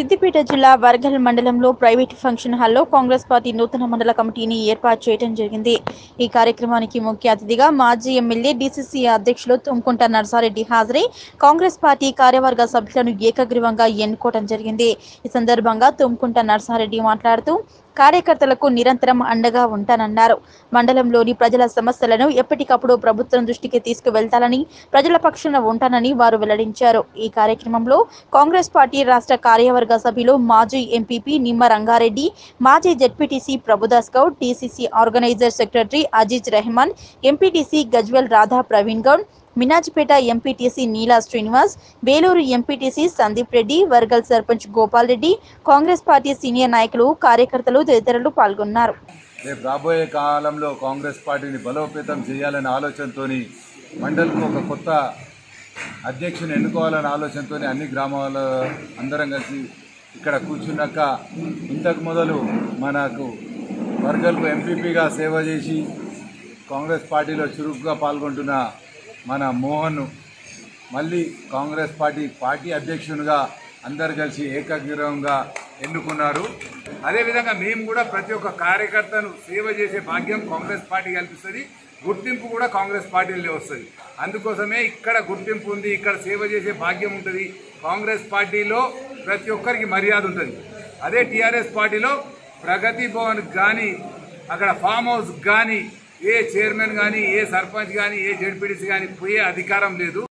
సిద్దిపేట జిల్లా వర్గల్ మండలంలో private function హాల్లో కాంగ్రెస్ పార్టీ నూతన మండల కమిటీని ఏర్పాటు చేయడం జరిగింది ఈ కార్యక్రమానికి ముఖ్య అతిథిగా మాజీ ఎమ్మెల్యే డీసీసీ అధ్యక్షులు తుమ్కుంట నర్సారెడ్డి హాజరై కాంగ్రెస్ పార్టీ కార్యవర్గ సభ్యులను ఏకగ్రీవంగా ఎన్నుకోవడం జరిగింది ఈ సందర్భంగా తుమ్కుంట నర్సారెడ్డి మాట్లాడుతూ కార్యకర్తలకు నిరంతరం అండగా ఉంటానన్నారు మండలంలోని ప్రజల సమస్యలను ఎప్పటికప్పుడు ప్రభుత్వం దృష్టికి తీసుకువెళ్తానని ప్రజల పక్షాన ఉంటానని వారు వెల్లడించారు ఈ కార్యక్రమంలో కాంగ్రెస్ పార్టీ రాష్ట్ర కార్యవర్గ సభ్యులు మాజీ ఎంపీపీ నిమ్మ రంగారెడ్డి మాజీ ZPTC Prabhudas Goud TCC organizer secretary Azeez Rehman MPTC Gajwel Radha Praveen Goud Minajpeta MPTC Neela Srinivas Veluru MPTC Sandeep Reddy Vargal sarpanch Gopal Reddy Congress party senior నాయకులు కార్యకర్తలు తదితరులు పాల్గొన్నారు రేపు రాబోయే కాలంలో కాంగ్రెస్ పార్టీని బలోపేతం చేయాలనే ఆలోచనతో మండలికి ఒక కొత్త అధ్యక్షుని ఎన్నుకోవాలనే ఆలోచనతో అన్ని గ్రామాల అందరం కలిసి ఇక్కడ కూర్చున్నాక ఇంతకు మొదలు మనకు వర్గల్కు ఎంపీపీగా సేవ చేసి కాంగ్రెస్ పార్టీలో చురుకుగా పాల్గొంటున్న మన మోహన్ మళ్ళీ కాంగ్రెస్ పార్టీ పార్టీ అధ్యక్షునిగా అందరు కలిసి ఏకగ్రీవంగా ఎన్నుకున్నారు అదేవిధంగా మేము కూడా ప్రతి ఒక్క కార్యకర్తను సేవ చేసే భాగ్యం కాంగ్రెస్ పార్టీ కల్పిస్తుంది గుర్తింపు కూడా కాంగ్రెస్ పార్టీలో వస్తుంది అందుకోసమే ఇక్కడ గుర్తింపు ఉంది ఇక్కడ సేవ చేసే భాగ్యం ఉంటుంది కాంగ్రెస్ పార్టీలో ప్రతి ఒక్కరికి మర్యాద ఉంటుంది అదే టీఆర్ఎస్ పార్టీలో ప్రగతి భవన్ కానీ అక్కడ ఫామ్ హౌస్ కానీ ఏ చైర్మన్ కానీ ఏ సర్పంచ్ కానీ ఏ జడ్పీటీసీ కానీ పోయే అధికారం లేదు